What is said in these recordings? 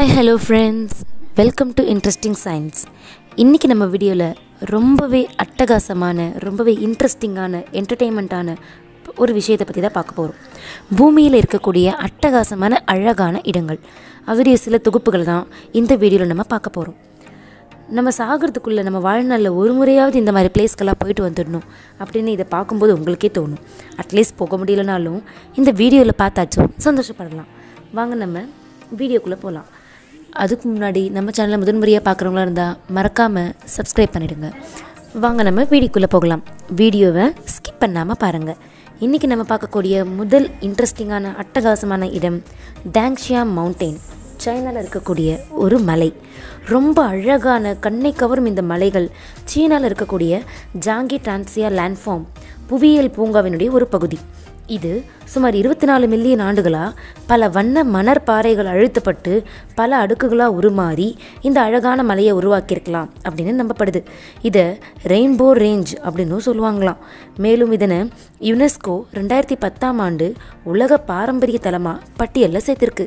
hi hello friends welcome to interesting science இன்றைக்கி நம்ம வீடியோவில் ரொம்பவே அட்டகாசமான ரொம்பவே இன்ட்ரெஸ்டிங்கான என்டர்டெயின்மெண்ட்டான ஒரு விஷயத்தை பற்றி தான் பார்க்க போகிறோம் பூமியில் இருக்கக்கூடிய அட்டகாசமான அழகான இடங்கள் அதோடைய சில தொகுப்புகள் தான் இந்த வீடியோவில் நம்ம பார்க்க போகிறோம் நம்ம சாகிறதுக்குள்ளே நம்ம வாழ்நாளில் ஒரு முறையாவது இந்த மாதிரி பிளேஸ்க்கெல்லாம் போயிட்டு வந்துடணும் அப்படின்னு இதை பார்க்கும்போது உங்களுக்கே தோணும் அட்லீஸ்ட் போக முடியலனாலும் இந்த வீடியோவில் பார்த்தாச்சும் சந்தோஷப்படலாம் வாங்க நம்ம வீடியோக்குள்ளே போகலாம் அதுக்கு முன்னாடி நம்ம சேனலை முதன்முறையாக பார்க்குறவங்களா இருந்தால் மறக்காமல் சப்ஸ்கிரைப் பண்ணிடுங்க வாங்க நம்ம வீடியோக்குள்ளே போகலாம் வீடியோவை ஸ்கிப் பண்ணாமல் பாருங்கள் இன்றைக்கி நம்ம பார்க்கக்கூடிய முதல் இன்ட்ரெஸ்டிங்கான அட்டகாசமான இடம் டேங்ஷியா மவுண்டெயின் சைனாவில் இருக்கக்கூடிய ஒரு மலை ரொம்ப அழகான கண்ணை கவரும் இந்த மலைகள் சீனாவில் இருக்கக்கூடிய ஜாங்கி டான்சியா லேண்ட்ஃபார்ம் புவியியல் பூங்காவினுடைய ஒரு பகுதி இது சுமார் இருபத்தி நாலு மில்லியன் ஆண்டுகளாக பல வண்ண மணற் பாறைகள் அழுத்தப்பட்டு பல அடுக்குகளாக உருமாறி இந்த அழகான மலையை உருவாக்கியிருக்கலாம் அப்படின்னு நம்பப்படுது இதை ரெயின்போ ரேஞ்ச் அப்படின்னும் சொல்லுவாங்களாம் மேலும் இதனை யுனெஸ்கோ ரெண்டாயிரத்தி பத்தாம் ஆண்டு உலக பாரம்பரிய தலமாக பட்டியலில் சேர்த்திருக்கு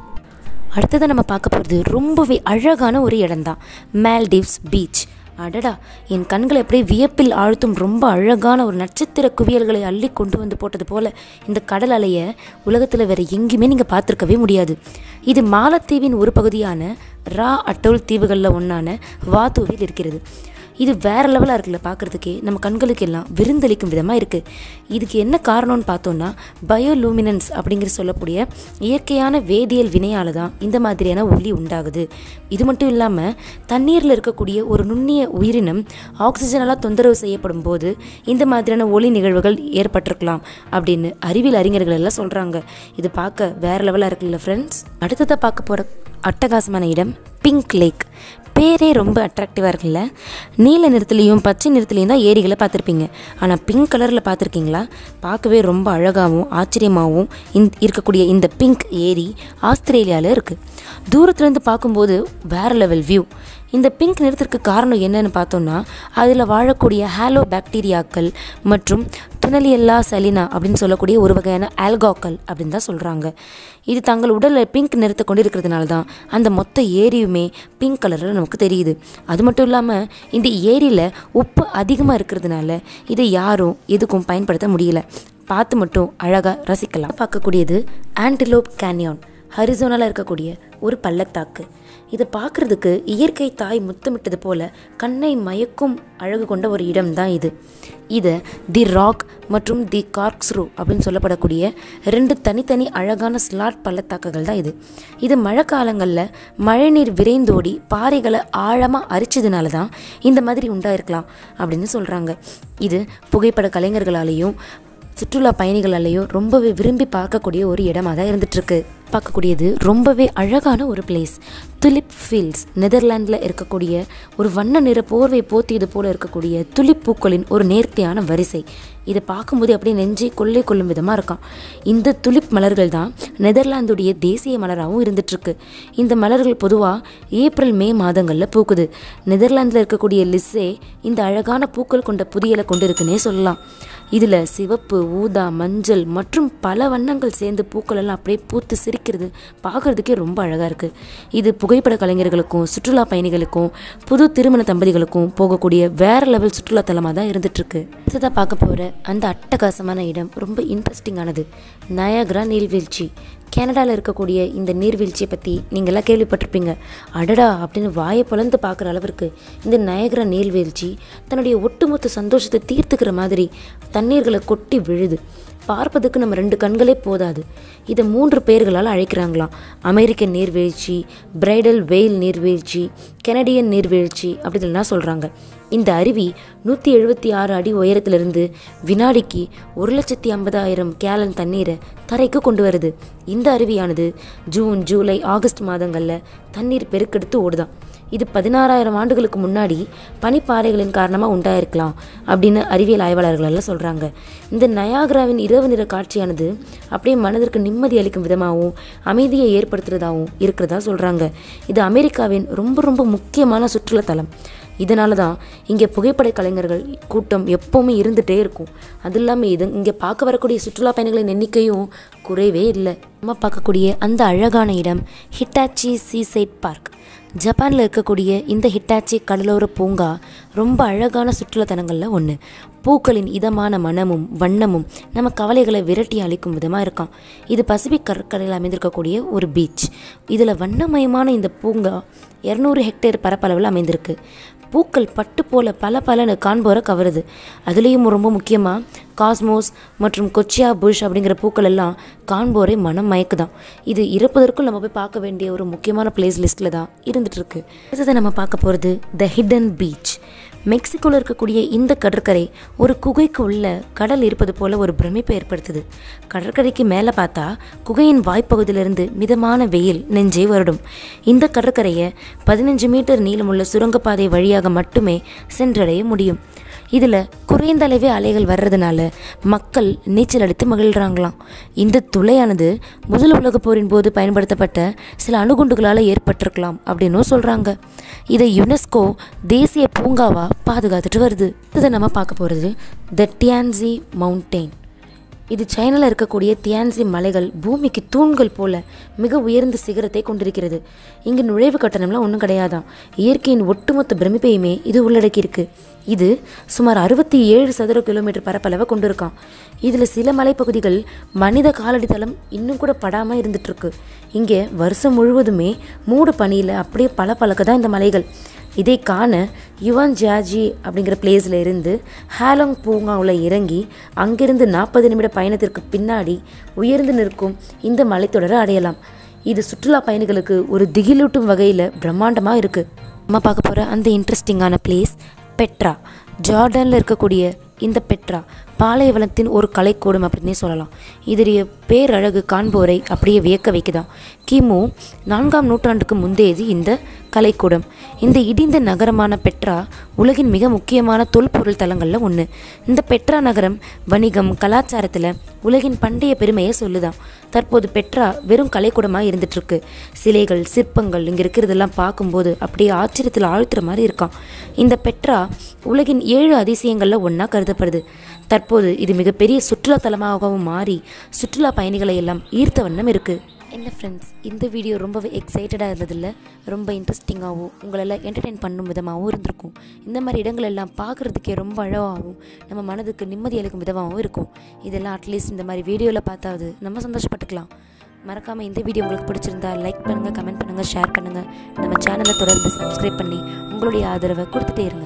அடுத்ததை நம்ம பார்க்க போகிறது ரொம்பவே அழகான ஒரு இடம்தான் மால்டீவ்ஸ் பீச் அடடா என் கண்களை அப்படியே வியப்பில் ஆழ்த்தும் ரொம்ப அழகான ஒரு நட்சத்திர குவியல்களை அள்ளி கொண்டு வந்து போட்டது போல இந்த கடல் அலையை உலகத்தில் வேற எங்கேயுமே நீங்கள் பார்த்துருக்கவே முடியாது இது மாலத்தீவின் ஒரு பகுதியான ரா அட்டோல் தீவுகளில் ஒன்றான வாத்துவில் இருக்கிறது இது வேற லெவலாக இருக்குல்ல பார்க்குறதுக்கே நம்ம கண்களுக்கு எல்லாம் விருந்தளிக்கும் விதமாக இருக்குது இதுக்கு என்ன காரணம்னு பார்த்தோம்னா பயோலூமினன்ஸ் அப்படிங்கிற சொல்லக்கூடிய இயற்கையான வேதியியல் வினையால் தான் இந்த மாதிரியான ஒளி உண்டாகுது இது மட்டும் இல்லாமல் தண்ணீரில் இருக்கக்கூடிய ஒரு நுண்ணிய உயிரினம் ஆக்சிஜனால் தொந்தரவு செய்யப்படும் போது இந்த மாதிரியான ஒளி நிகழ்வுகள் ஏற்பட்டிருக்கலாம் அப்படின்னு அறிவியல் அறிஞர்கள் எல்லாம் சொல்கிறாங்க இது பார்க்க வேற லெவலாக இருக்குல்ல ஃப்ரெண்ட்ஸ் அடுத்ததாக பார்க்க போகிற அட்டகாசமான இடம் பிங்க் லேக் பேரே ரொம்ப அட்ராக்டிவாக இருக்குல்ல நீல நிறத்துலேயும் பச்சை நிறத்துலேயும் தான் ஏரிகளை பார்த்துருப்பீங்க ஆனால் பிங்க் கலரில் பார்த்துருக்கீங்களா பார்க்கவே ரொம்ப அழகாகவும் ஆச்சரியமாகவும் இந் இருக்கக்கூடிய இந்த பிங்க் ஏரி ஆஸ்திரேலியாவில் இருக்குது தூரத்துலேருந்து பார்க்கும்போது வேறு லெவல் வியூ இந்த பிங்க் நிறத்திற்கு காரணம் என்னன்னு பார்த்தோம்னா அதில் வாழக்கூடிய ஹாலோ பாக்டீரியாக்கள் மற்றும் துணலியல்லா சலினா அப்படின்னு சொல்லக்கூடிய ஒரு வகையான ஆல்காக்கள் அப்படின்னு தான் சொல்கிறாங்க இது தங்கள் உடலில் பிங்க் நிறத்தை கொண்டு இருக்கிறதுனால தான் அந்த மொத்த ஏரியுமே பிங்க் கலரில் நமக்கு தெரியுது அது மட்டும் இல்லாமல் இந்த ஏரியில் உப்பு அதிகமாக இருக்கிறதுனால இதை யாரும் எதுக்கும் பயன்படுத்த முடியல பார்த்து மட்டும் அழகாக ரசிக்கலாம் பார்க்கக்கூடியது ஆன்டிலோப் கேனியான் ஹரிசோனாவில் இருக்கக்கூடிய ஒரு பள்ளத்தாக்கு இதை பார்க்குறதுக்கு இயற்கை தாய் முத்தமிட்டது போல கண்ணை மயக்கும் அழகு கொண்ட ஒரு இடம் தான் இது இதை தி ராக் மற்றும் தி கார்க்ஸ்ரூ அப்படின்னு சொல்லப்படக்கூடிய ரெண்டு தனித்தனி அழகான ஸ்லாட் பள்ளத்தாக்குகள் தான் இது இது மழை காலங்களில் மழைநீர் விரைந்தோடி பாறைகளை ஆழமாக அரிச்சதுனால தான் இந்த மாதிரி உண்டாயிருக்கலாம் அப்படின்னு சொல்கிறாங்க இது புகைப்பட கலைஞர்களாலேயும் சுற்றுலா பயணிகளாலேயும் ரொம்பவே விரும்பி பார்க்கக்கூடிய ஒரு இடமா தான் இருந்துகிட்ருக்கு பார்க்கக்கூடியது ரொம்பவே அழகான ஒரு பிளேஸ் துலிப் ஃபீல்ட்ஸ் நெதர்லாண்டில் இருக்கக்கூடிய ஒரு வண்ண நிற போர்வை போத்தியது போல இருக்கக்கூடிய துலிப் பூக்களின் ஒரு நேர்த்தியான வரிசை இதை பார்க்கும்போது அப்படியே நெஞ்சை கொள்ளை கொள்ளும் விதமாக இருக்கான் இந்த துலிப் மலர்கள் தான் நெதர்லாந்துடைய தேசிய மலராகவும் இருந்துகிட்ருக்கு இந்த மலர்கள் பொதுவாக ஏப்ரல் மே மாதங்களில் பூக்குது நெதர்லாந்தில் இருக்கக்கூடிய லிஸ்ஸே இந்த அழகான பூக்கள் கொண்ட புதியலை கொண்டு இருக்குன்னே சொல்லலாம் இதில் சிவப்பு ஊதா மஞ்சள் மற்றும் பல வண்ணங்கள் சேர்ந்து பூக்கள் எல்லாம் அப்படியே பூத்து சிரிக்கிறது பார்க்குறதுக்கே ரொம்ப அழகாக இருக்குது இது புகைப்பட கலைஞர்களுக்கும் சுற்றுலா பயணிகளுக்கும் புது திருமண தம்பதிகளுக்கும் போகக்கூடிய வேற லெவல் சுற்றுலா தலமாக தான் இருந்துகிட்ருக்கு அடுத்ததாக பார்க்க போகிற அந்த அட்டகாசமான இடம் ரொம்ப இன்ட்ரெஸ்டிங்கானது நயாகரா நீர்வீழ்ச்சி கனடாவில் இருக்கக்கூடிய இந்த நீர்வீழ்ச்சியை பற்றி நீங்கள்லாம் கேள்விப்பட்டிருப்பீங்க அடடா அப்படின்னு வாயை பிளந்து பார்க்குற அளவிற்கு இந்த நயகரா நீர்வீழ்ச்சி தன்னுடைய ஒட்டுமொத்த சந்தோஷத்தை தீர்த்துக்கிற மாதிரி தண்ணீர்களை கொட்டி விழுது பார்ப்பதுக்கு நம்ம ரெண்டு கண்களே போதாது இதை மூன்று பெயர்களால் அழைக்கிறாங்களாம் அமெரிக்கன் நீர்வீழ்ச்சி பிரைடல் வெயில் நீர்வீழ்ச்சி கெனடியன் நீர்வீழ்ச்சி அப்படின்லாம் சொல்கிறாங்க இந்த அருவி நூற்றி எழுபத்தி ஆறு அடி உயரத்திலிருந்து வினாடிக்கு ஒரு லட்சத்தி ஐம்பதாயிரம் கேலன் தண்ணீரை தரைக்கு கொண்டு வருது இந்த அருவியானது ஜூன் ஜூலை ஆகஸ்ட் மாதங்களில் தண்ணீர் பெருக்கெடுத்து ஓடுதான் இது பதினாறாயிரம் ஆண்டுகளுக்கு முன்னாடி பனிப்பாறைகளின் காரணமாக உண்டாயிருக்கலாம் அப்படின்னு அறிவியல் ஆய்வாளர்கள் எல்லாம் சொல்கிறாங்க இந்த நயாகராவின் இரவு நிற காட்சியானது அப்படியே மனதிற்கு நிம்மதி அளிக்கும் விதமாகவும் அமைதியை ஏற்படுத்துறதாகவும் இருக்கிறதா சொல்கிறாங்க இது அமெரிக்காவின் ரொம்ப ரொம்ப முக்கியமான சுற்றுலாத்தலம் இதனால தான் இங்கே புகைப்பட கலைஞர்கள் கூட்டம் எப்போவுமே இருந்துகிட்டே இருக்கும் அது இல்லாமல் இது இங்கே பார்க்க வரக்கூடிய சுற்றுலா பயணிகளின் எண்ணிக்கையும் குறைவே இல்லை நம்ம பார்க்கக்கூடிய அந்த அழகான இடம் ஹிட்டாச்சி சீசைட் பார்க் ஜப்பானில் இருக்கக்கூடிய இந்த ஹிட்டாச்சி கடலோர பூங்கா ரொம்ப அழகான சுற்றுலாத்தலங்களில் ஒன்று பூக்களின் இதமான மனமும் வண்ணமும் நம்ம கவலைகளை விரட்டி அளிக்கும் விதமாக இருக்கான் இது பசிபிக் கடற்கரையில் அமைந்திருக்கக்கூடிய ஒரு பீச் இதில் வண்ணமயமான இந்த பூங்கா இரநூறு ஹெக்டேர் பரப்பளவில் அமைந்திருக்கு பூக்கள் பட்டு போல பல பலனு காண்போரை கவருது அதுலேயும் ரொம்ப முக்கியமாக காஸ்மோஸ் மற்றும் கொச்சியா புஷ் அப்படிங்கிற பூக்கள் எல்லாம் காண்போரை மனம் மயக்குதான் இது இருப்பதற்கும் நம்ம போய் பார்க்க வேண்டிய ஒரு முக்கியமான பிளேஸ் லிஸ்ட்டில் தான் இருந்துகிட்ருக்கு அடுத்தது நம்ம பார்க்க போகிறது த ஹிடன் பீச் மெக்சிகோவில் இருக்கக்கூடிய இந்த கடற்கரை ஒரு குகைக்கு உள்ள கடல் இருப்பது போல ஒரு பிரமிப்பை ஏற்படுத்துது கடற்கரைக்கு மேலே பார்த்தா குகையின் வாய்ப்பகுதியிலிருந்து மிதமான வெயில் நெஞ்சே வருடும் இந்த கடற்கரையை பதினஞ்சு மீட்டர் நீளமுள்ள சுரங்கப்பாதை வழியாக மட்டுமே சென்றடைய முடியும் இதில் குறைந்த அளவே அலைகள் வர்றதுனால மக்கள் நீச்சல் அடித்து மகிழ்கிறாங்களாம் இந்த துளையானது முதல் உலகப் போரின் போது பயன்படுத்தப்பட்ட சில அணுகுண்டுகளால் ஏற்பட்டிருக்கலாம் அப்படின்னும் சொல்கிறாங்க இதை யுனெஸ்கோ தேசிய பூங்காவாக பாதுகாத்துட்டு வருது இதை நம்ம பார்க்க போகிறது த டியான்சி மவுண்டெயின் இது சைனாவில் இருக்கக்கூடிய தியான்சி மலைகள் பூமிக்கு தூண்கள் போல மிக உயர்ந்த சிகரத்தை கொண்டிருக்கிறது இங்கு நுழைவு கட்டணம்லாம் ஒன்றும் கிடையாதான் இயற்கையின் ஒட்டுமொத்த பிரமிப்பையுமே இது உள்ளடக்கியிருக்கு இது சுமார் அறுபத்தி ஏழு சதுர கிலோமீட்டர் பரப்பளவை கொண்டிருக்கான் இதில் சில மலைப்பகுதிகள் மனித காலடி தளம் இன்னும் கூட படாமல் இருந்துகிட்ருக்கு இங்கே வருஷம் முழுவதுமே மூடு பனியில் அப்படியே பல பழக்க தான் இந்த மலைகள் இதை காண யுவான் ஜியாஜி அப்படிங்கிற பிளேஸில் இருந்து ஹாலோங் பூங்காவில் இறங்கி அங்கிருந்து நாற்பது நிமிட பயணத்திற்கு பின்னாடி உயர்ந்து நிற்கும் இந்த மலைத்தொடரை அடையலாம் இது சுற்றுலா பயணிகளுக்கு ஒரு திகிலூட்டும் வகையில் பிரம்மாண்டமாக இருக்குது நம்ம பார்க்க போகிற அந்த இன்ட்ரெஸ்டிங்கான பிளேஸ் பெட்ரா ஜார்டனில் இருக்கக்கூடிய இந்த பெட்ரா பாலைவனத்தின் ஒரு கலைக்கூடம் அப்படின்னே சொல்லலாம் இதனுடைய பேரழகு காண்போரை அப்படியே வியக்க வைக்குதான் கிமு நான்காம் நூற்றாண்டுக்கு முந்தையது இந்த கலைக்கூடம் இந்த இடிந்த நகரமான பெட்ரா உலகின் மிக முக்கியமான தொல்பொருள் தலங்களில் ஒன்று இந்த பெட்ரா நகரம் வணிகம் கலாச்சாரத்தில் உலகின் பண்டைய பெருமையை சொல்லுதான் தற்போது பெட்ரா வெறும் கலைக்கூடமாக இருந்துகிட்ருக்கு சிலைகள் சிற்பங்கள் இங்கே இருக்கிறதெல்லாம் பார்க்கும்போது அப்படியே ஆச்சரியத்தில் ஆழ்த்துற மாதிரி இருக்கான் இந்த பெட்ரா உலகின் ஏழு அதிசயங்களில் ஒன்றா கருதப்படுது தற்போது இது மிகப்பெரிய சுற்றுலா தலமாகவும் மாறி சுற்றுலா பயணிகளை எல்லாம் ஈர்த்த வண்ணம் இருக்குது என்ன ஃப்ரெண்ட்ஸ் இந்த வீடியோ ரொம்பவே எக்ஸைட்டடாக இருந்ததில்ல ரொம்ப இன்ட்ரெஸ்டிங்காகவும் உங்களெல்லாம் என்டர்டெயின் பண்ணும் விதமாகவும் இருந்திருக்கும் இந்த மாதிரி இடங்கள் எல்லாம் பார்க்குறதுக்கே ரொம்ப அழகாகவும் நம்ம மனதுக்கு நிம்மதி அளிக்கும் விதமாகவும் இருக்கும் இதெல்லாம் அட்லீஸ்ட் இந்த மாதிரி வீடியோவில் பார்த்தாவது நம்ம சந்தோஷப்பட்டுக்கலாம் மறக்காமல் இந்த வீடியோ உங்களுக்கு பிடிச்சிருந்தா லைக் பண்ணுங்கள் கமெண்ட் பண்ணுங்கள் ஷேர் பண்ணுங்கள் நம்ம சேனலை தொடர்ந்து சப்ஸ்கிரைப் பண்ணி உங்களுடைய ஆதரவை கொடுத்துட்டே இருங்க